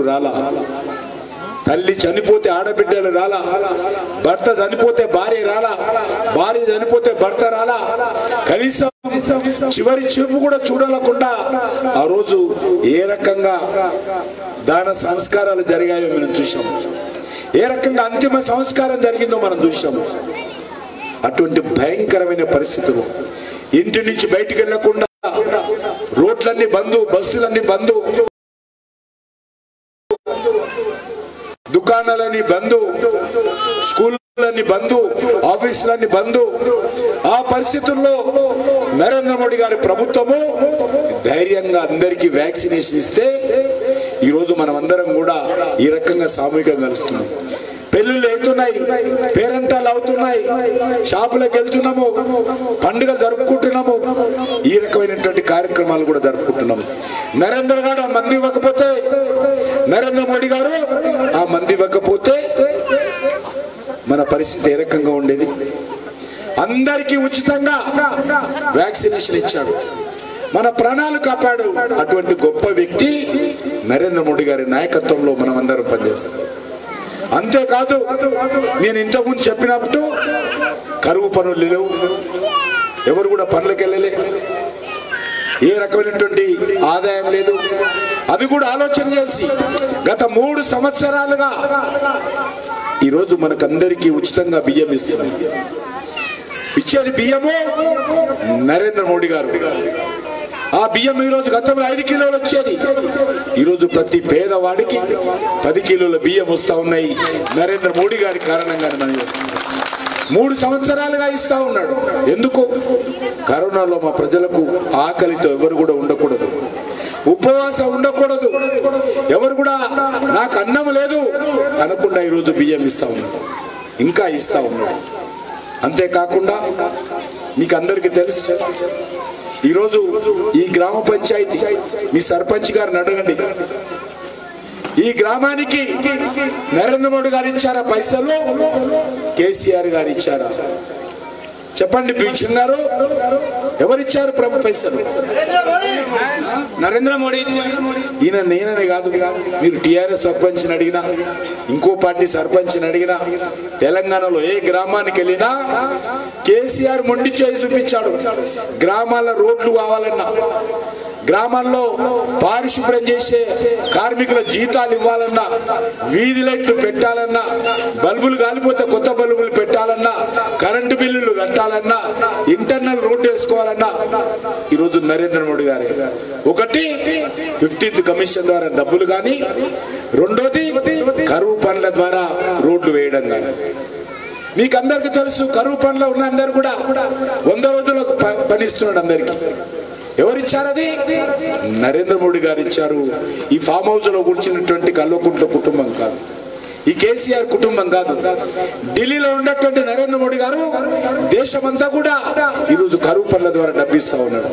రాలా తల్లి చనిపోతే ఆడబిడ్డలు రాలా భర్త చనిపోతే భార్య రాలా భార్య చనిపోతే భర్త రాలా కనీసం చివరి చూపు కూడా చూడలేకుండా ఆ రోజు ఏ రకంగా దాన సంస్కారాలు జరిగాయో మనం చూసాం ఏ రకంగా అంతిమ సంస్కారం జరిగిందో మనం చూసాము అటువంటి భయంకరమైన పరిస్థితులు ఇంటి నుంచి బయటికి వెళ్లకుండా రోడ్లన్నీ బంద్ బస్సులన్నీ బంద్ దుకాణాలని బంద్ స్కూళ్ళని బంద్ ఆఫీసులన్నీ బంద్ ఆ పరిస్థితుల్లో నరేంద్ర మోడీ గారి ప్రభుత్వము ధైర్యంగా అందరికీ వ్యాక్సినేషన్ ఇస్తే ఈరోజు మనం అందరం కూడా ఈ రకంగా సామూహికంగా కలుస్తున్నాం పెళ్లిళ్ళు అవుతున్నాయి పేరెంటాలు అవుతున్నాయి షాపులకు వెళ్తున్నాము పండుగ జరుపుకుంటున్నాము ఈ రకమైనటువంటి కార్యక్రమాలు కూడా జరుపుకుంటున్నాము నరేంద్ర గారు ఆ మంది ఇవ్వకపోతే నరేంద్ర మోడీ గారు ఆ మంది ఇవ్వకపోతే మన పరిస్థితి ఏ రకంగా ఉండేది అందరికీ ఉచితంగా వ్యాక్సినేషన్ ఇచ్చాడు మన ప్రాణాలు కాపాడు అటువంటి గొప్ప వ్యక్తి నరేంద్ర మోడీ గారి నాయకత్వంలో మనం అందరం పనిచేస్తాం అంతేకాదు నేను ఇంతకుముందు చెప్పినప్పుడు కరువు పనులు లేవు ఎవరు కూడా పనులకు వెళ్ళలే ఏ రకమైనటువంటి ఆదాయం లేదు అది కూడా ఆలోచన చేసి గత మూడు సంవత్సరాలుగా ఈరోజు మనకందరికీ ఉచితంగా బియ్యం ఇస్తుంది ఇచ్చేది బియ్యము నరేంద్ర మోడీ గారు ఆ బియ్యం ఈ రోజు గతంలో ఐదు కిలోలు వచ్చేది ఈ రోజు ప్రతి పేదవాడికి పది కిలోల బియ్యం వస్తా ఉన్నాయి నరేంద్ర మోడీ గారి కారణంగానే మనం చేస్తున్నాం మూడు సంవత్సరాలుగా ఇస్తా ఉన్నాడు ఎందుకు కరోనాలో మా ప్రజలకు ఆకలితో ఎవరు కూడా ఉండకూడదు ఉపవాసం ఉండకూడదు ఎవరు కూడా నాకు అన్నం లేదు అనకుండా ఈరోజు బియ్యం ఇస్తా ఉన్నాడు ఇంకా ఇస్తా ఉన్నాడు అంతేకాకుండా మీకు అందరికీ తెలుసు ఈరోజు ఈ గ్రామ పంచాయతీ మీ సర్పంచ్ గారిని అడగండి ఈ గ్రామానికి నరేంద్ర మోడీ గారు ఇచ్చారా పైసలు కేసీఆర్ గారు ఇచ్చారా చెప్పండి భీక్షం గారు ఎవరిచ్చారు ప్రభు పైసలు నరేంద్ర మోడీ ఇచ్చారు ఈయన నేననే కాదు మీరు టిఆర్ఎస్ సర్పంచ్ని అడిగినా ఇంకో పార్టీ సర్పంచ్ని అడిగినా తెలంగాణలో ఏ గ్రామానికి వెళ్ళినా కేసీఆర్ మొండి చేయి చూపించాడు గ్రామాల రోడ్లు కావాలన్నా గ్రామాల్లో పారిశుభ్రం చేసే కార్మికుల జీతాలు ఇవ్వాలన్నా వీధి లైట్లు పెట్టాలన్నా బల్బులు కాలిపోతే కొత్త బల్బులు పెట్టాలన్నా కరెంటు బిల్లులు కట్టాలన్నా ఇంటర్నల్ రోడ్ వేసుకోవాలన్నా ఈరోజు నరేంద్ర మోడీ గారే ఒకటి ఫిఫ్టీన్త్ కమిషన్ ద్వారా డబ్బులు కానీ రెండోది కరువు పనుల ద్వారా రోడ్లు వేయడం కానీ మీకు అందరికీ తెలుసు కరువు పనులు ఉన్న అందరు కూడా వంద రోజులు ప- పని ఇస్తున్నాడు అందరికి ఎవరిచ్చారు అది నరేంద్ర మోడీ గారు ఇచ్చారు ఈ ఫామ్ హౌస్ లో కూర్చున్నటువంటి కల్వకుంట్ల కుటుంబం కాదు ఈ కేసీఆర్ కుటుంబం కాదు ఢిల్లీలో ఉన్నటువంటి నరేంద్ర మోడీ గారు దేశమంతా కూడా ఈరోజు కరువు పనుల ద్వారా డబ్బిస్తా ఉన్నాడు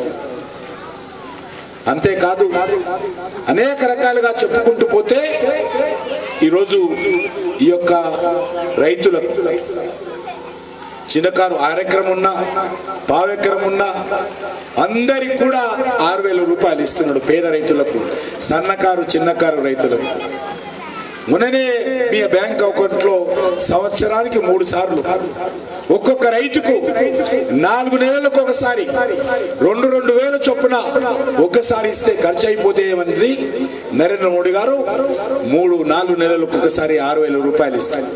అంతేకాదు అనేక రకాలుగా చెప్పుకుంటూ పోతే ఈరోజు ఈ యొక్క రైతులకు చిన్నకారు అరెకరం ఉన్నా పావెకరం ఉన్నా అందరికి కూడా ఆరు వేల రూపాయలు ఇస్తున్నాడు పేద రైతులకు సన్నకారు చిన్నకారు రైతులకు మొన్ననే మీ బ్యాంక్ అకౌంట్ లో సంవత్సరానికి మూడు సార్లు ఒక్కొక్క రైతుకు నాలుగు నెలలకు ఒకసారి రెండు రెండు వేల చొప్పున ఒక్కసారి ఇస్తే ఖర్చు అయిపోతే ఏమన్నది నరేంద్ర మోడీ గారు మూడు నాలుగు నెలలకు ఒకసారి ఆరు వేల రూపాయలు ఇస్తారు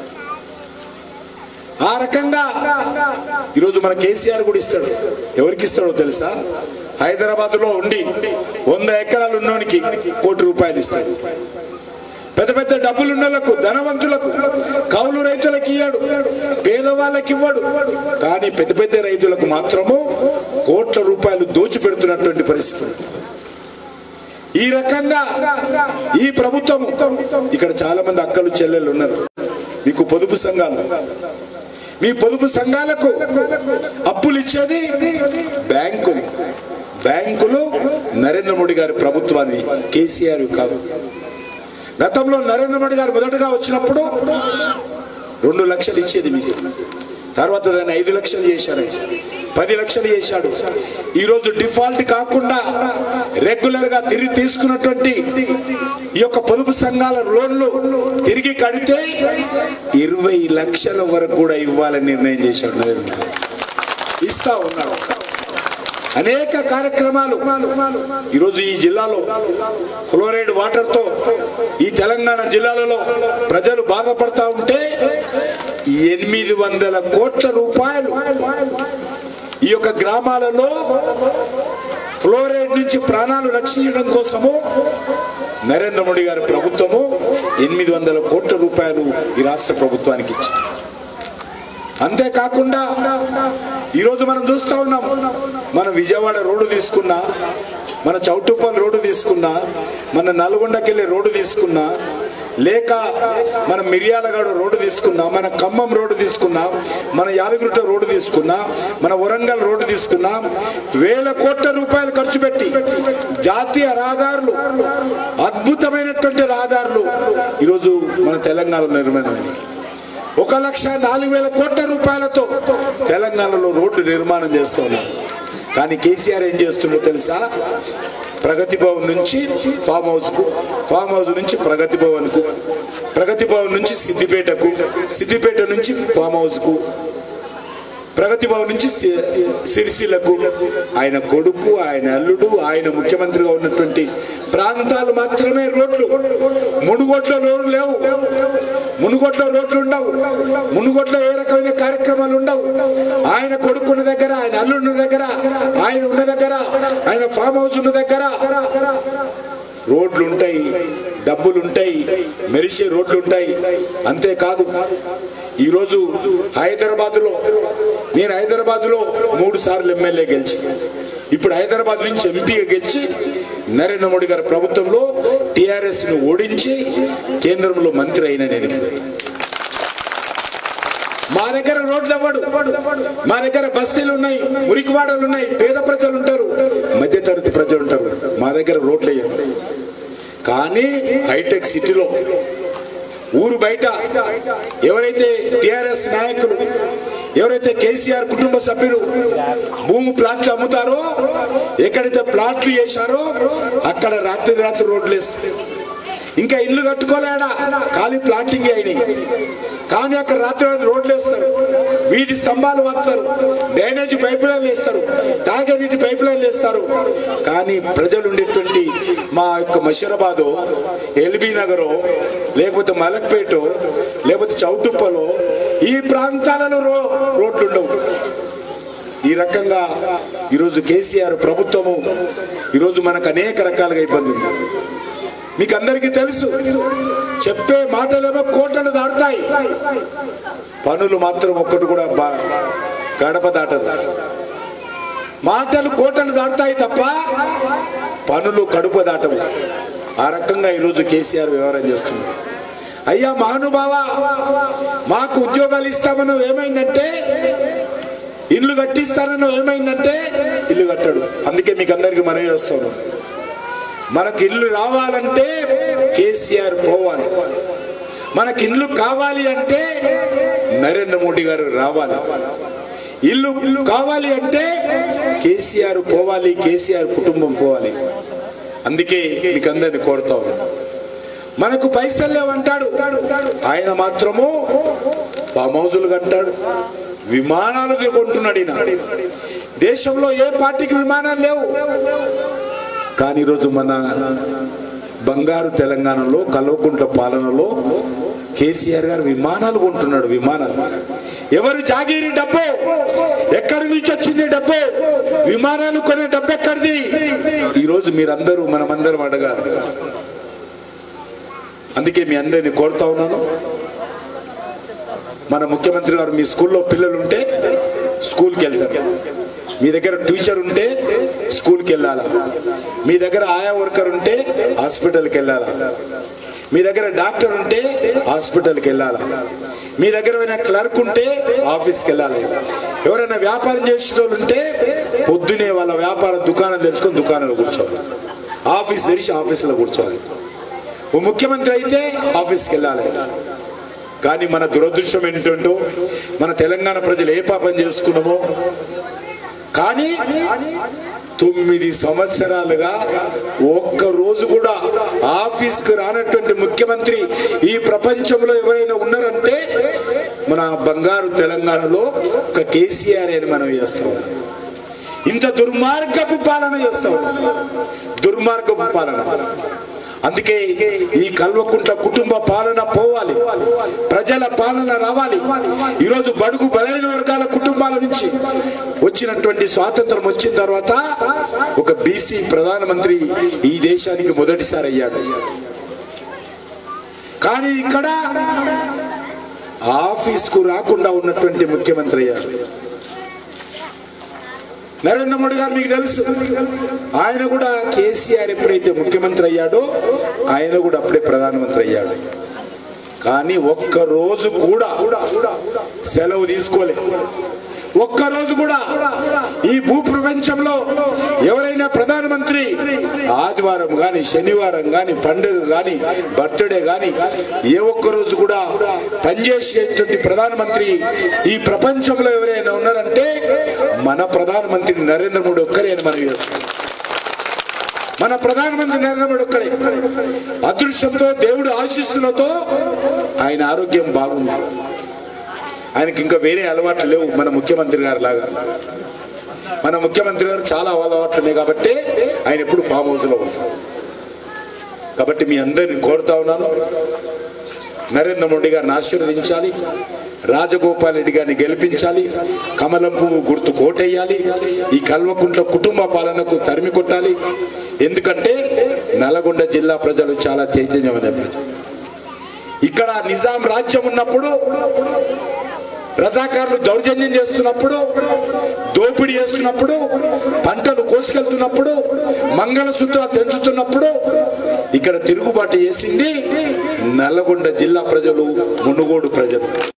ఆ రకంగా ఈరోజు మన కేసీఆర్ కూడా ఇస్తాడు ఎవరికి ఇస్తాడో తెలుసా హైదరాబాద్ లో ఉండి వంద ఎకరాలు ఉన్నోనికి కోటి రూపాయలు ఇస్తాడు పెద్ద పెద్ద డబ్బులు ఉన్నలకు ధనవంతులకు కౌలు రైతులకు ఇయ్యాడు పేదవాళ్ళకి ఇవ్వడు కానీ పెద్ద పెద్ద రైతులకు మాత్రము కోట్ల రూపాయలు దోచిపెడుతున్నటువంటి పరిస్థితి ఈ రకంగా ఈ ప్రభుత్వం ఇక్కడ చాలా మంది అక్కలు చెల్లెలు ఉన్నారు మీకు పొదుపు సంఘాలు మీ పొదుపు సంఘాలకు అప్పులు ఇచ్చేది బ్యాంకులు బ్యాంకులు నరేంద్ర మోడీ గారి ప్రభుత్వాన్ని కేసీఆర్ కాదు గతంలో నరేంద్ర మోడీ గారు మొదటగా వచ్చినప్పుడు రెండు లక్షలు ఇచ్చేది మీకు తర్వాత దాన్ని ఐదు లక్షలు చేశారు పది లక్షలు చేశాడు ఈరోజు డిఫాల్ట్ కాకుండా రెగ్యులర్ గా తిరిగి తీసుకున్నటువంటి ఈ యొక్క పొదుపు సంఘాల లోన్లు తిరిగి కడితే ఇరవై లక్షల వరకు కూడా ఇవ్వాలని నిర్ణయం చేశాడు నరేంద్ర మోడీ. ఇస్తా ఉన్నాడు అనేక కార్యక్రమాలు ఈరోజు ఈ జిల్లాలో ఫ్లోరైడ్ వాటర్ తో ఈ తెలంగాణ జిల్లాలలో ప్రజలు బాధపడతా ఉంటే ఎనిమిది వందల కోట్ల రూపాయలు ఈ యొక్క గ్రామాలలో ఫ్లోరైడ్ నుంచి ప్రాణాలు రక్షించడం కోసము నరేంద్ర మోడీ గారి ప్రభుత్వము ఎనిమిది వందల కోట్ల రూపాయలు ఈ రాష్ట్ర ప్రభుత్వానికి ఇచ్చింది అంతేకాకుండా ఈరోజు మనం చూస్తా ఉన్నాం మన విజయవాడ రోడ్డు తీసుకున్నా మన చౌటుప్పల్ రోడ్డు తీసుకున్నా మన నల్గొండకెళ్ళే రోడ్డు తీసుకున్నా లేక మన మిర్యాలగడ రోడ్డు తీసుకున్నా మన ఖమ్మం రోడ్డు తీసుకున్నా మన యాదగిరిగుట్ట రోడ్డు తీసుకున్నా మన వరంగల్ రోడ్డు తీసుకున్నా వేల కోట్ల రూపాయలు ఖర్చు పెట్టి జాతీయ రహదారులు అద్భుతమైనటువంటి రహదారులు ఈరోజు మన తెలంగాణలో నిర్మాణమైనవి ఒక లక్ష నాలుగు వేల కోట్ల రూపాయలతో తెలంగాణలో రోడ్డు నిర్మాణం చేస్తూ ఉన్నారు కానీ కేసీఆర్ ఏం చేస్తుండో తెలుసా ప్రగతి భవన్ నుంచి ఫామ్ హౌస్ కు ఫామ్ హౌస్ నుంచి ప్రగతి భవన్ కు ప్రగతి భవన్ నుంచి సిద్దిపేటకు సిద్దిపేట నుంచి ఫామ్ హౌస్ కు ప్రగతి భవన్ నుంచి సి- సిరిసిల్లకు ఆయన కొడుకు ఆయన అల్లుడు ఆయన ముఖ్యమంత్రిగా ఉన్నటువంటి ప్రాంతాలు మాత్రమే రోడ్లు మునుగోట్ల రోడ్లు లేవు మునుగోట్ల రోడ్లు ఉండవు మునుగోట్ల ఏ రకమైన కార్యక్రమాలు ఉండవు ఆయన కొడుకున్న దగ్గర ఆయన అల్లుడున్న దగ్గర ఆయన ఉన్న దగ్గర ఆయన ఫామ్ హౌస్ ఉన్న దగ్గర రోడ్లు ఉంటాయి డబ్బులు ఉంటాయి మెరిసే రోడ్లు ఉంటాయి అంతేకాదు ఈరోజు హైదరాబాద్ లో నేను హైదరాబాద్ లో మూడు సార్లు ఎమ్మెల్యే గెలిచి ఇప్పుడు హైదరాబాద్ నుంచి ఎంపీగా గెలిచి నరేంద్ర మోడీ గారి ప్రభుత్వంలో టిఆర్ఎస్ ను ఓడించి కేంద్రంలో మంత్రి అయిన నేను మా దగ్గర రోడ్లు ఇవ్వడు మా దగ్గర బస్తీలు ఉన్నాయి మురికివాడలు ఉన్నాయి పేద ప్రజలు ఉంటారు మధ్యతరగతి ప్రజలు ఉంటారు మా దగ్గర రోడ్లు వేయండి కానీ హైటెక్ సిటీలో ఊరు బయట ఎవరైతే టిఆర్ఎస్ నాయకులు ఎవరైతే కేసీఆర్ కుటుంబ సభ్యులు భూమి ప్లాట్లు అమ్ముతారో ఎక్కడైతే ప్లాట్లు వేశారో అక్కడ రాత్రి రాత్రి రోడ్లు వేస్తారు ఇంకా ఇల్లు కట్టుకోలేడా ఖాళీ ప్లాటింగ్ అయినాయి కానీ అక్కడ రాత్రి రాత్రి రోడ్లు వేస్తారు వీధి స్తంభాలు వస్తారు డ్రైనేజ్ పైప్ లైన్లు వేస్తారు తాగే నీటి పైప్ లైన్లు వేస్తారు కానీ ప్రజలు ఉండేటువంటి మా యొక్క మషీరాబాదు ఎల్బీ నగరో లేకపోతే మలక్పేటో లేకపోతే చౌటుప్పలో ఈ ప్రాంతాలలో రో రోడ్లు ఉండవు ఈ రకంగా ఈరోజు కేసీఆర్ ప్రభుత్వము ఈరోజు మనకు అనేక రకాలుగా ఇబ్బంది ఉంది మీకు అందరికీ తెలుసు చెప్పే మాటలేమో కోటలు దాటుతాయి పనులు మాత్రం ఒక్కటి కూడా బా- గడప దాటదు మాటలు కోటలు దాటుతాయి తప్ప పనులు కడుపు దాటవు ఆ రకంగా ఈరోజు కేసీఆర్ వ్యవహారం చేస్తుంది అయ్యా మహానుభావ మాకు ఉద్యోగాలు ఇస్తామని ఏమైందంటే ఇల్లు కట్టిస్తానని ఏమైందంటే ఇల్లు కట్టాడు అందుకే మీకు అందరికి మనవి చేస్తాను మనకి ఇల్లు రావాలంటే కేసీఆర్ పోవాలి మనకి ఇల్లు కావాలి అంటే నరేంద్ర మోడీ గారు రావాలి ఇల్లు కావాలి అంటే కేసీఆర్ పోవాలి కేసీఆర్ కుటుంబం పోవాలి అందుకే మీకు అందరిని కోరుతా ఉన్నాను. మనకు పైసలు లేవంటాడు ఆయన మాత్రము ఫామ్ హౌజులు కట్టాడు విమానాలు కొంటున్నాడు ఈయన దేశంలో ఏ పార్టీకి విమానాలు లేవు కానీ ఈరోజు మన బంగారు తెలంగాణలో కల్వకుంట్ల పాలనలో కేసీఆర్ గారు విమానాలు కొంటున్నాడు విమానాలు ఎవరు జాగీరి డబ్బు ఎక్కడి నుంచి వచ్చింది డబ్బు విమానాలు కొనే డబ్బు ఎక్కడిది ఈరోజు మీరందరూ మనమందరం అడగాలి అందుకే మీ అందరిని కోరుతా ఉన్నాను మన ముఖ్యమంత్రి గారు మీ స్కూల్లో పిల్లలు ఉంటే స్కూల్కి వెళ్తారు మీ దగ్గర టీచర్ ఉంటే స్కూల్కి వెళ్ళాలా మీ దగ్గర ఆయా వర్కర్ ఉంటే హాస్పిటల్కి వెళ్ళాలా మీ దగ్గర డాక్టర్ ఉంటే హాస్పిటల్కి వెళ్ళాలా మీ దగ్గర ఏమైనా క్లర్క్ ఉంటే ఆఫీస్కి వెళ్ళాలి ఎవరైనా వ్యాపారం చేసే వాళ్ళు ఉంటే పొద్దునే వాళ్ళ వ్యాపార దుకాణం తెలుసుకొని దుకాణంలో కూర్చోవాలి ఆఫీస్ తెరిచి ఆఫీసులో కూర్చోవాలి ఓ ముఖ్యమంత్రి అయితే ఆఫీస్కి వెళ్ళాలి కానీ మన దురదృష్టం ఏంటంటో మన తెలంగాణ ప్రజలు ఏ పాపం చేసుకున్నామో కానీ తొమ్మిది సంవత్సరాలుగా ఒక్క రోజు కూడా ఆఫీస్ కు రానటువంటి ముఖ్యమంత్రి ఈ ప్రపంచంలో ఎవరైనా ఉన్నారంటే మన బంగారు తెలంగాణలో ఒక కేసీఆర్ అని మనం చేస్తాం ఇంత దుర్మార్గపు పాలన చేస్తాం దుర్మార్గపు పాలన అందుకే ఈ కల్వకుంట్ల కుటుంబ పాలన పోవాలి ప్రజల పాలన రావాలి ఈరోజు బడుగు బలైన వర్గాల కుటుంబాల నుంచి వచ్చినటువంటి స్వాతంత్రం వచ్చిన తర్వాత ఒక బీసీ ప్రధానమంత్రి ఈ దేశానికి మొదటిసారి అయ్యాడు కానీ ఇక్కడ ఆఫీస్కు రాకుండా ఉన్నటువంటి ముఖ్యమంత్రి అయ్యాడు నరేంద్ర మోడీ గారు మీకు తెలుసు ఆయన కూడా కేసీఆర్ ఎప్పుడైతే ముఖ్యమంత్రి అయ్యాడో ఆయన కూడా అప్పుడే ప్రధానమంత్రి అయ్యాడు కానీ ఒక్క రోజు కూడా సెలవు తీసుకోలే ఒక్క రోజు కూడా ఈ భూ ప్రపంచంలో ఎవరైనా ప్రధానమంత్రి ఆదివారం గాని శనివారం గాని పండుగ గాని బర్త్డే గాని ఏ ఒక్క రోజు కూడా పనిచేసేటువంటి ప్రధానమంత్రి ఈ ప్రపంచంలో ఎవరైనా ఉన్నారంటే మన ప్రధానమంత్రి నరేంద్ర మోడీ ఒక్కరే అని మనం చేస్తాం మన ప్రధానమంత్రి నరేంద్ర మోడీ ఒక్కడే అదృష్టంతో దేవుడు ఆశీస్సులతో ఆయన ఆరోగ్యం బాగుంది ఆయనకి ఇంకా వేరే అలవాట్లు లేవు మన ముఖ్యమంత్రి గారు లాగా మన ముఖ్యమంత్రి గారు చాలా అలవాట్లు ఉన్నాయి కాబట్టి ఆయన ఎప్పుడు ఫామ్ హౌస్ లో ఉంటారు కాబట్టి మీ అందరిని కోరుతా ఉన్నాను నరేంద్ర మోడీ గారిని ఆశీర్వదించాలి రాజగోపాల్ రెడ్డి గారిని గెలిపించాలి కమలం పువ్వు గుర్తు కోటేయాలి ఈ కల్వకుంట్ల కుటుంబ పాలనకు తరిమి కొట్టాలి ఎందుకంటే నల్గొండ జిల్లా ప్రజలు చాలా చైతన్యమైన ప్రజలు ఇక్కడ నిజాం రాజ్యం ఉన్నప్పుడు రజాకారులు దౌర్జన్యం చేస్తున్నప్పుడు దోపిడీ చేస్తున్నప్పుడు పంటను కోసుకెళ్తున్నప్పుడు మంగళసూత్రాలు తెంచుతున్నప్పుడు ఇక్కడ తిరుగుబాటు చేసింది నల్లగొండ జిల్లా ప్రజలు మునుగోడు ప్రజలు